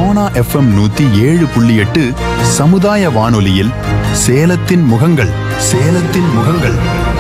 Sona FM நூத்தி ஏழு புள்ளி எட்டு சமுதாய வானொலியில் சேலத்தின் முகங்கள் சேலத்தின் முகங்கள்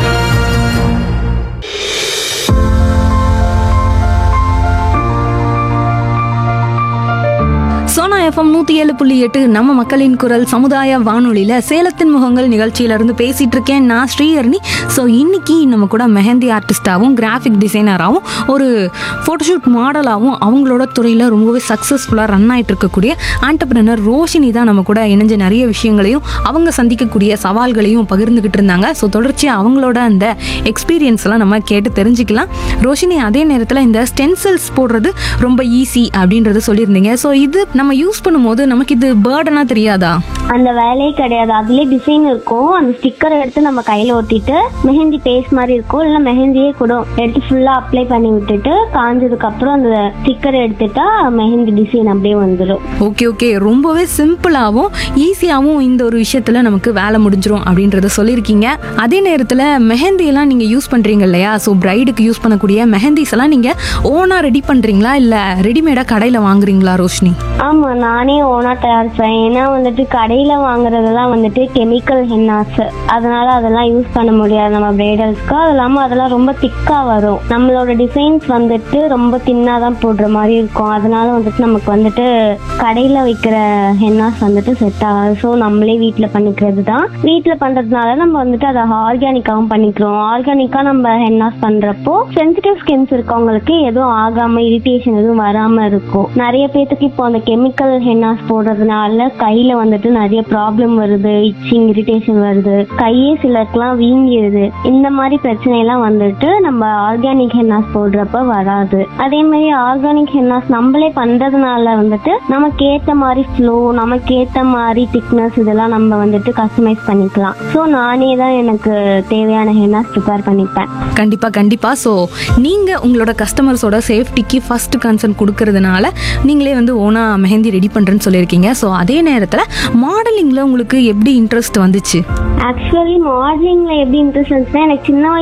சோனா எஃப்எம் நூத்தி ஏழு புள்ளி எட்டு நம்ம மக்களின் குரல் சமுதாய வானொலியில சேலத்தின் முகங்கள் நிகழ்ச்சியில இருந்து பேசிட்டு இருக்கேன் நான் ஸ்ரீஹரணி ஸோ இன்னைக்கு நம்ம கூட மெஹந்தி ஆர்டிஸ்டாகவும் கிராஃபிக் டிசைனராகவும் ஒரு ஃபோட்டோஷூட் மாடலாகவும் அவங்களோட துறையில் ரொம்பவே சக்ஸஸ்ஃபுல்லாக ரன் ஆயிட்டு இருக்கக்கூடிய ஆண்டர்பிரினர் ரோஷினி தான் நம்ம கூட இணைஞ்ச நிறைய விஷயங்களையும் அவங்க சந்திக்கக்கூடிய சவால்களையும் பகிர்ந்துகிட்டு இருந்தாங்க ஸோ தொடர்ச்சியாக அவங்களோட அந்த எக்ஸ்பீரியன்ஸ் எல்லாம் நம்ம கேட்டு தெரிஞ்சுக்கலாம் ரோஷினி அதே நேரத்தில் இந்த ஸ்டென்சில்ஸ் போடுறது ரொம்ப ஈஸி அப்படின்றத சொல்லியிருந்தீங்க ஸோ இது நம்ம யூஸ் பண்ணும்போது நமக்கு இது பேர்டனா தெரியாதா அந்த வேலையே கிடையாது அதுலயே டிசைன் இருக்கும் அந்த ஸ்டிக்கர் எடுத்து நம்ம கையில ஒட்டிட்டு மெஹந்தி பேஸ்ட் மாதிரி இருக்கும் இல்ல மெஹந்தியே கூட எடுத்து ஃபுல்லா அப்ளை பண்ணி விட்டுட்டு காஞ்சதுக்கு அப்புறம் அந்த ஸ்டிக்கர் எடுத்துட்டா மெஹந்தி டிசைன் அப்படியே வந்துடும் ஓகே ஓகே ரொம்பவே சிம்பிளாகவும் ஈஸியாகவும் இந்த ஒரு விஷயத்தில் நமக்கு வேலை முடிஞ்சிரும் அப்படின்றத சொல்லியிருக்கீங்க அதே நேரத்தில் மெஹந்தி எல்லாம் நீங்கள் யூஸ் பண்ணுறீங்க இல்லையா ஸோ பிரைடுக்கு யூஸ் பண்ணக்கூடிய மெஹந்திஸ் எல்லாம் நீங்கள் ஓனாக ரெடி பண்ணுறீங்களா இல்லை ரெடிமேடாக கடையில் வாங்குறீங்களா ரோஷினி ஆமா நானே ஓனா தயாரிப்பேன் ஏன்னா வந்துட்டு கடையில வாங்குறதெல்லாம் வந்துட்டு கெமிக்கல் ஹென்னாஸ் அதனால அதெல்லாம் யூஸ் பண்ண முடியாது நம்ம பிரைடல்ஸ்க்கு அது இல்லாம அதெல்லாம் ரொம்ப திக்கா வரும் நம்மளோட டிசைன்ஸ் வந்துட்டு ரொம்ப தின்னா தான் போடுற மாதிரி இருக்கும் அதனால வந்துட்டு நமக்கு வந்துட்டு கடையில விற்கிற ஹென்னாஸ் வந்துட்டு செட் ஆகாது ஸோ நம்மளே வீட்ல பண்ணிக்கிறது தான் வீட்ல பண்றதுனால நம்ம வந்துட்டு அதை ஆர்கானிக்காவும் பண்ணிக்கிறோம் ஆர்கானிக்கா நம்ம ஹென்னாஸ் பண்றப்போ சென்சிட்டிவ் ஸ்கின்ஸ் இருக்கவங்களுக்கு எதுவும் ஆகாம இரிட்டேஷன் எதுவும் வராம இருக்கும் நிறைய பேத்துக்கு இப்போ அந்த கெமிக்கல் ஹென்னாஸ் போடுறதுனால கையில வந்துட்டு நிறைய ப்ராப்ளம் வருது இச்சிங் இரிட்டேஷன் வருது கையே சிலருக்குலாம் வீங்கிடுது இந்த மாதிரி பிரச்சனை எல்லாம் வந்துட்டு நம்ம ஆர்கானிக் ஹென்னாஸ் போடுறப்ப வராது அதே மாதிரி ஆர்கானிக் ஹென்னாஸ் நம்மளே பண்றதுனால வந்துட்டு நமக்கு ஏத்த மாதிரி ஃப்ளோ நமக்கு ஏத்த மாதிரி திக்னஸ் இதெல்லாம் நம்ம வந்துட்டு கஸ்டமைஸ் பண்ணிக்கலாம் ஸோ நானே தான் எனக்கு தேவையான ஹென்னாஸ் ப்ரிப்பேர் பண்ணிப்பேன் கண்டிப்பாக கண்டிப்பாக ஸோ நீங்கள் உங்களோட கஸ்டமர்ஸோட சேஃப்டிக்கு ஃபர்ஸ்ட் கன்சர்ன் கொடுக்கறதுனால நீங்களே வந்து ஓனாக மெஹந்தி ரெடி பண்ணுறேன்னு சொல்லியிருக்கீங்க ஸோ அதே நேரத்தில் மாடலிங்கில் உங்களுக்கு எப்படி இன்ட்ரெஸ்ட் வந்துச்சு ஆக்சுவலி மாடலிங்ல எப்படி இன்ட்ரெஸ்ட் இருந்துச்சுன்னா எனக்கு சின்ன